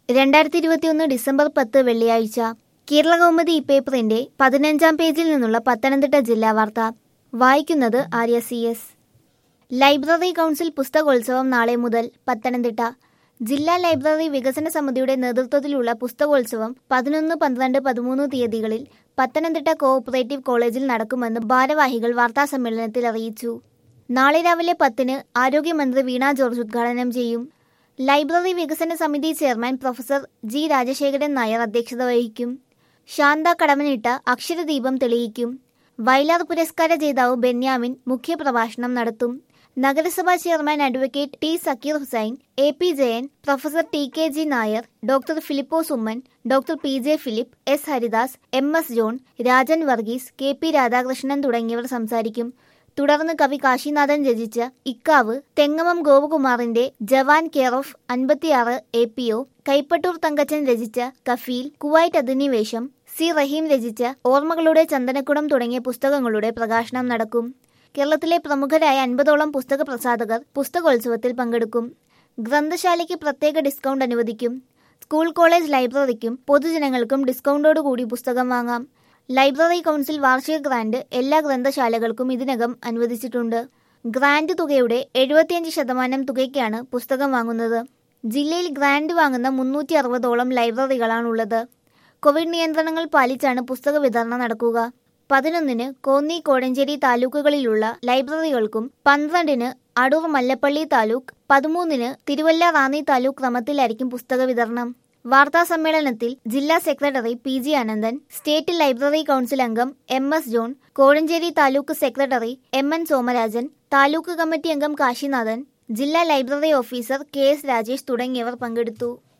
രണ്ടായിരത്തി ഇരുപത്തിയൊന്ന് ഡിസംബർ പത്ത് വെള്ളിയാഴ്ച കേരള കൗമുദി ഈ പേപ്പറിന്റെ പതിനഞ്ചാം പേജിൽ നിന്നുള്ള പത്തനംതിട്ട ജില്ലാ വാർത്ത വായിക്കുന്നത് Arya C S library council പുസ്തകോത്സവം നാളെ മുതൽ പത്തനംതിട്ട ജില്ലാ ലൈബ്രറി വികസന സമിതിയുടെ നേതൃത്വത്തിലുള്ള പുസ്തകോത്സവം പതിനൊന്ന് പന്ത്രണ്ട് പതിമൂന്ന് തീയതികളിൽ പത്തനംതിട്ട കോഓപ്പറേറ്റീവ് കോളേജിൽ നടക്കുമെന്ന് ഭാരവാഹികൾ വാർത്താസമ്മേളനത്തിൽ അറിയിച്ചു നാളെ രാവിലെ പത്തിന് ആരോഗ്യമന്ത്രി വീണ ജോർജ് ഉദ്ഘാടനം ചെയ്യും ലൈബ്രറി വികസന സമിതി chairman professor G Rajasekharan Nair അധ്യക്ഷത വഹിക്കും ശാന്ത കടമനിട്ട അക്ഷരദീപം തെളിയിക്കും വയലാർ പുരസ്കാര ജേതാവ് ബെന്യാമിൻ മുഖ്യപ്രഭാഷണം നടത്തും നഗരസഭാ chairman advocate T Zakir Hussain A P Jayan professor T K G Nair doctor Philipose Oommen doctor P J Philip S Haridas M S John Rajan Varghese K P Radhakrishnan തുടങ്ങിയവർ സംസാരിക്കും തുടർന്ന് കവി കാശിനാഥൻ രചിച്ച ഇക്കാവ് തെങ്ങമം ഗോപകുമാറിന്റെ ജവാൻ കെയർ ഓഫ് അൻപത്തിയാറ് A P O Kaipattoor Thankachan രചിച്ച കഫീൽ കുവൈറ്റ് അധിനിവേശം സി റഹീം രചിച്ച ഓർമ്മകളുടെ ചന്ദനക്കുടം തുടങ്ങിയ പുസ്തകങ്ങളുടെ പ്രകാശനം നടക്കും കേരളത്തിലെ പ്രമുഖരായ അൻപതോളം പുസ്തക പ്രസാധകർ പുസ്തകോത്സവത്തിൽ പങ്കെടുക്കും ഗ്രന്ഥശാലയ്ക്ക് പ്രത്യേക ഡിസ്കൗണ്ട് അനുവദിക്കും സ്കൂൾ കോളേജ് ലൈബ്രറിക്കും പൊതുജനങ്ങൾക്കും ഡിസ്കൗണ്ടോടുകൂടി പുസ്തകം വാങ്ങാം ലൈബ്രറി കൗൺസിൽ വാർഷിക ഗ്രാന്റ് എല്ലാ ഗ്രന്ഥശാലകൾക്കും ഇതിനകം അനുവദിച്ചിട്ടുണ്ട് ഗ്രാന്റ് തുകയുടെ എഴുപത്തിയഞ്ച് ശതമാനം തുകയ്ക്കാണ് പുസ്തകം വാങ്ങുന്നത് ജില്ലയിൽ ഗ്രാന്റ് വാങ്ങുന്ന മുന്നൂറ്റി അറുപതോളം ലൈബ്രറികളാണുള്ളത് കോവിഡ് നിയന്ത്രണങ്ങൾ പാലിച്ചാണ് പുസ്തക വിതരണം നടക്കുക പതിനൊന്നിന് കോന്നി കോടഞ്ചേരി താലൂക്കുകളിലുള്ള ലൈബ്രറികൾക്കും പന്ത്രണ്ടിന് അടൂർ മല്ലപ്പള്ളി താലൂക്ക് പതിമൂന്നിന് തിരുവല്ല റാന്നി താലൂക്ക് ക്രമത്തിലായിരിക്കും പുസ്തക വിതരണം വാർത്താ സമ്മേളനത്തിൽ ജില്ലാ secretary P G Ananthan state library council അംഗം M S John Kozhencherry taluk secretary M N Somarajan taluk committee അംഗം കാശിനാഥൻ ജില്ലാ library officer K S Rajesh തുടങ്ങിയവർ പങ്കെടുത്തു